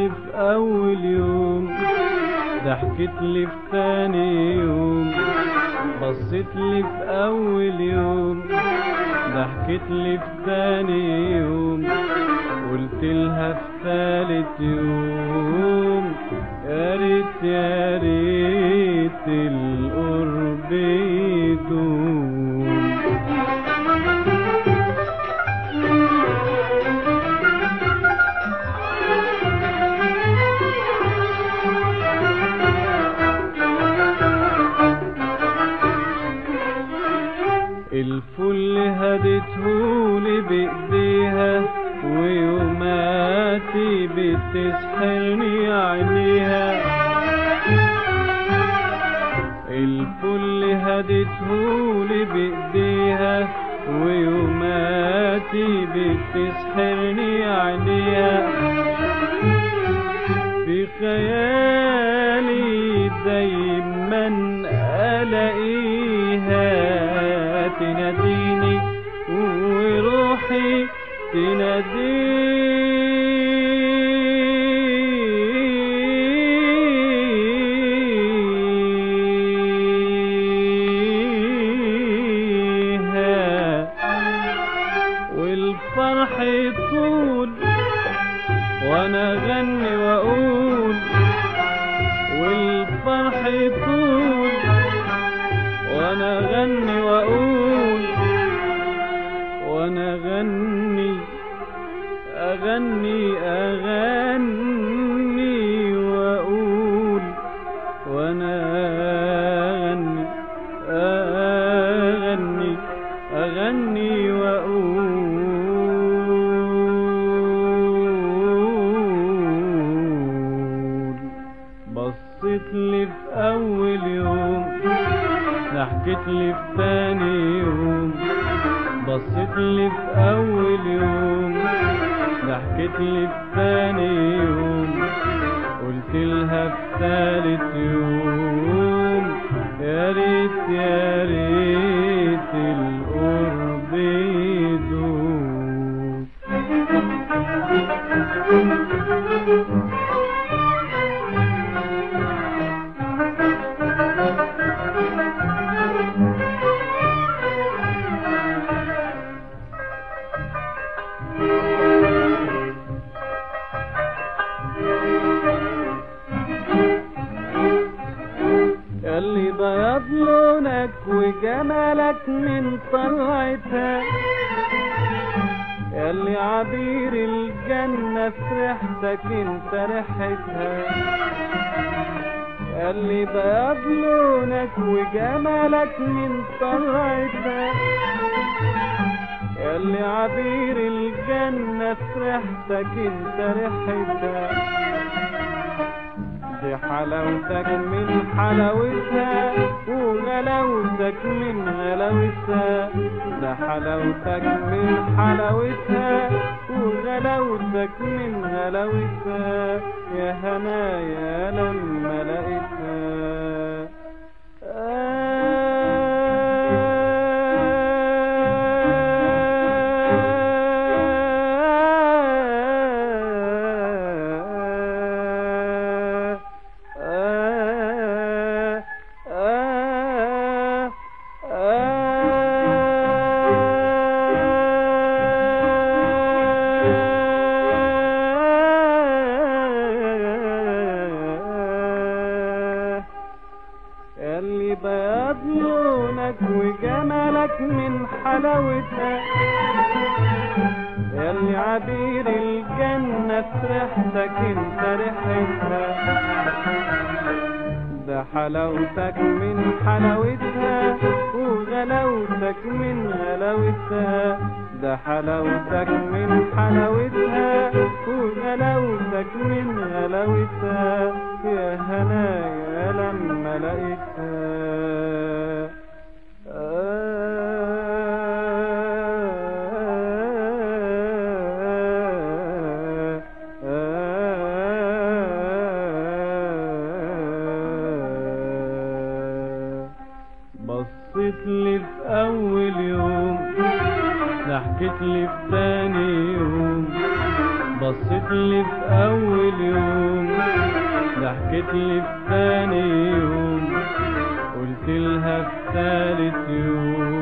لي في اول يوم ضحكت لي في تاني يوم بصت لي في اول يوم ضحكت لي في تاني يوم قلت لها في تالت يوم يا ريت يا ريت القرب يدوم الفل هدتهولي بايديها ويوماتي بتسحرني عينيها الفل هدتهولي بايديها ويوماتي بتسحرني عينيها في خيالي دايما الاقيها تناديني وروحي تناديها والفرح يطول وانا اغني واقول والفرح يطول وانا اغني واقول وانا اغني اغني اغني واقول وانا اغني اغني اغني واقول بصيت لي في اول يوم ضحكت لي في تاني يوم بصيت لي في اول يوم ضحكت لي في تاني يوم قلت لها في تالت يوم يا ريت يا ريت القرب يدوم اللي بيض لونك وجمالك من طلعتها اللي عبير الجنة في ريحتك انت ريحتها اللي بيض لونك وجمالك من طلعتها اللي عبير الجنة في ريحتك انت ريحتها دي حلاوتك من حلاوتها وغلاوتك من غلاوتها ده حلاوتك من حلاوتها وغلاوتك من غلاوتها يا هنايا لما لقيتها اللي بيض لونك وجمالك من حلاوتها اللي عبير الجنة في ريحتك انت ريحتها ده حلاوتك من حلاوتها وغلاوتك من غلاوتها ده حلاوتك من حلاوتها وغلاوتك من غلاوتها يا هنايا لما لقيتها بصيت لي في اول يوم ضحكت لي في تاني يوم بصيت لي في اول يوم ضحكت لي في تاني يوم قلت لها في تالت يوم